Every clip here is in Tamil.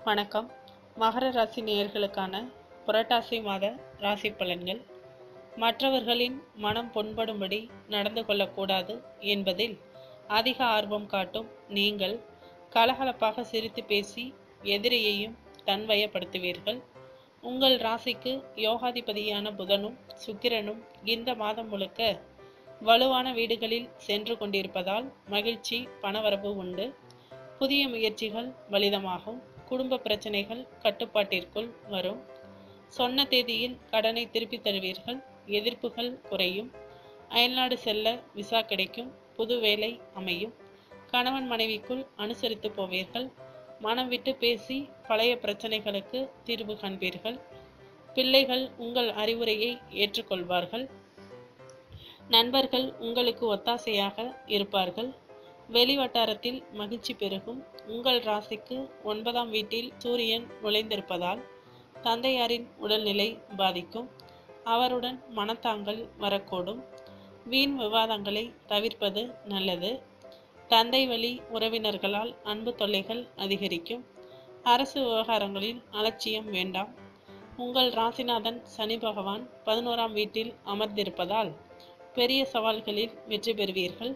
வணக்கம் மகர ராசி நேயர்களுக்கான புரட்டாசி மாத ராசி பலன்கள் மற்றவர்களின் மனம் புண்படும்படி நடந்து கொள்ளக்கூடாது என்பதில் அதிக ஆர்வம் காட்டும் நீங்கள் கலகலப்பாக சிரித்து பேசி எதிரியையும் தன்வயப்படுத்துவீர்கள் உங்கள் ராசிக்கு யோகாதிபதியான புதனும் சுக்கிரனும் இந்த மாதம் முழுக்க வலுவான வீடுகளில் சென்று கொண்டிருப்பதால் மகிழ்ச்சி பணவரவு உண்டு புதிய முயற்சிகள் பலிதமாகும் குடும்ப பிரச்சனைகள் கட்டுப்பாட்டிற்குள் வரும் சொன்ன தேதியில் கடனை திருப்பி தருவீர்கள் எதிர்ப்புகள் குறையும் அயல்நாடு செல்ல விசா கிடைக்கும் புது வேலை அமையும் கணவன் மனைவிக்குள் அனுசரித்து போவீர்கள் மனம் விட்டு பேசி பழைய பிரச்சனைகளுக்கு தீர்வு காண்பீர்கள் பிள்ளைகள் உங்கள் அறிவுரையை ஏற்றுக்கொள்வார்கள் நண்பர்கள் உங்களுக்கு ஒத்தாசையாக இருப்பார்கள் வெளிவட்டாரத்தில் மகிழ்ச்சி பெருகும் உங்கள் ராசிக்கு ஒன்பதாம் வீட்டில் சூரியன் நுழைந்திருப்பதால் தந்தையாரின் உடல்நிலை பாதிக்கும் அவருடன் மனத்தாங்கல் வரக்கூடும் வீண் விவாதங்களை தவிர்ப்பது நல்லது தந்தை வழி உறவினர்களால் அன்பு தொல்லைகள் அதிகரிக்கும் அரசு விவகாரங்களில் அலட்சியம் வேண்டாம் உங்கள் ராசிநாதன் சனி பகவான் பதினோராம் வீட்டில் அமர்ந்திருப்பதால் பெரிய சவால்களில் வெற்றி பெறுவீர்கள்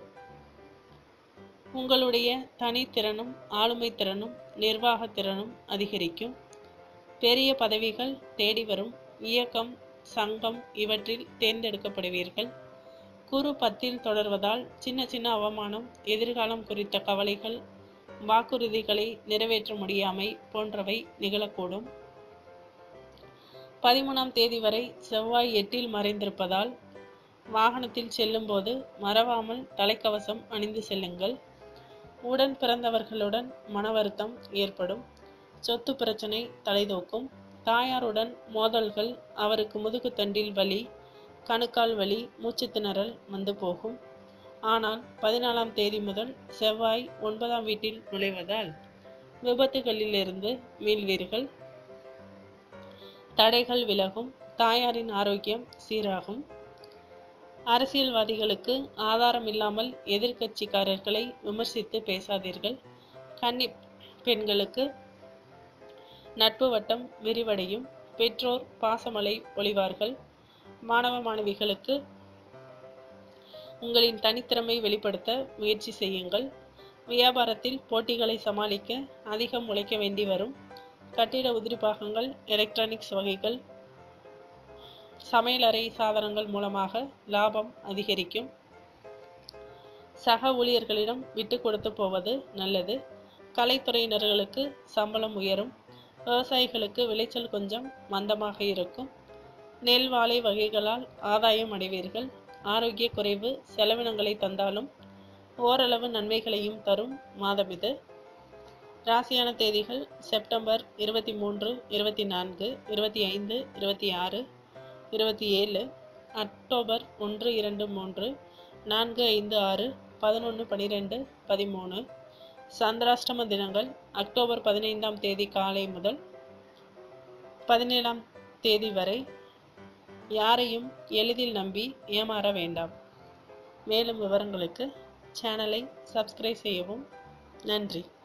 உங்களுடைய தனித்திறனும் ஆளுமை திறனும் நிர்வாக திறனும் அதிகரிக்கும் பெரிய பதவிகள் தேடி வரும் இயக்கம் சங்கம் இவற்றில் தேர்ந்தெடுக்கப்படுவீர்கள் குரு பத்தில் தொடர்வதால் சின்ன சின்ன அவமானம் எதிர்காலம் குறித்த கவலைகள் வாக்குறுதிகளை நிறைவேற்ற முடியாமை போன்றவை நிகழக்கூடும் பதிமூணாம் தேதி வரை செவ்வாய் எட்டில் மறைந்திருப்பதால் வாகனத்தில் செல்லும்போது மறவாமல் தலைக்கவசம் அணிந்து செல்லுங்கள் உடன் பிறந்தவர்களுடன் மன வருத்தம் ஏற்படும் சொத்து பிரச்சனை தலைதூக்கும் தாயாருடன் மோதல்கள் அவருக்கு முதுகுத்தண்டில் வலி கணுக்கால் வலி மூச்சு திணறல் வந்து போகும் ஆனால் பதினாலாம் தேதி முதல் செவ்வாய் ஒன்பதாம் வீட்டில் நுழைவதால் விபத்துகளிலிருந்து மீள்வீர்கள் தடைகள் விலகும் தாயாரின் ஆரோக்கியம் சீராகும் அரசியல்வாதிகளுக்கு ஆதாரம் இல்லாமல் எதிர்க்கட்சிக்காரர்களை விமர்சித்து பேசாதீர்கள் கன்னி பெண்களுக்கு நட்பு வட்டம் விரிவடையும் பெற்றோர் பாசமலை பொழிவார்கள் மாணவ மாணவிகளுக்கு உங்களின் தனித்திறமை வெளிப்படுத்த முயற்சி செய்யுங்கள் வியாபாரத்தில் போட்டிகளை சமாளிக்க அதிகம் உழைக்க வேண்டி வரும் கட்டிட உதிரி பாகங்கள் எலக்ட்ரானிக்ஸ் வகைகள் சமையலறை சாதனங்கள் மூலமாக லாபம் அதிகரிக்கும் சக ஊழியர்களிடம் விட்டு கொடுத்து போவது நல்லது கலைத்துறையினர்களுக்கு சம்பளம் உயரும் விவசாயிகளுக்கு விளைச்சல் கொஞ்சம் மந்தமாக இருக்கும் நெல் வாழை வகைகளால் ஆதாயம் அடைவீர்கள் ஆரோக்கிய குறைவு செலவினங்களை தந்தாலும் ஓரளவு நன்மைகளையும் தரும் மாதம் இது ராசியான தேதிகள் செப்டம்பர் இருபத்தி மூன்று இருபத்தி நான்கு இருபத்தி ஐந்து இருபத்தி ஆறு இருபத்தி ஏழு அக்டோபர் ஒன்று இரண்டு மூன்று நான்கு ஐந்து ஆறு பதினொன்று பனிரெண்டு பதிமூணு சந்திராஷ்டம தினங்கள் அக்டோபர் பதினைந்தாம் தேதி காலை முதல் பதினேழாம் தேதி வரை யாரையும் எளிதில் நம்பி ஏமாற வேண்டாம் மேலும் விவரங்களுக்கு சேனலை சப்ஸ்கிரைப் செய்யவும் நன்றி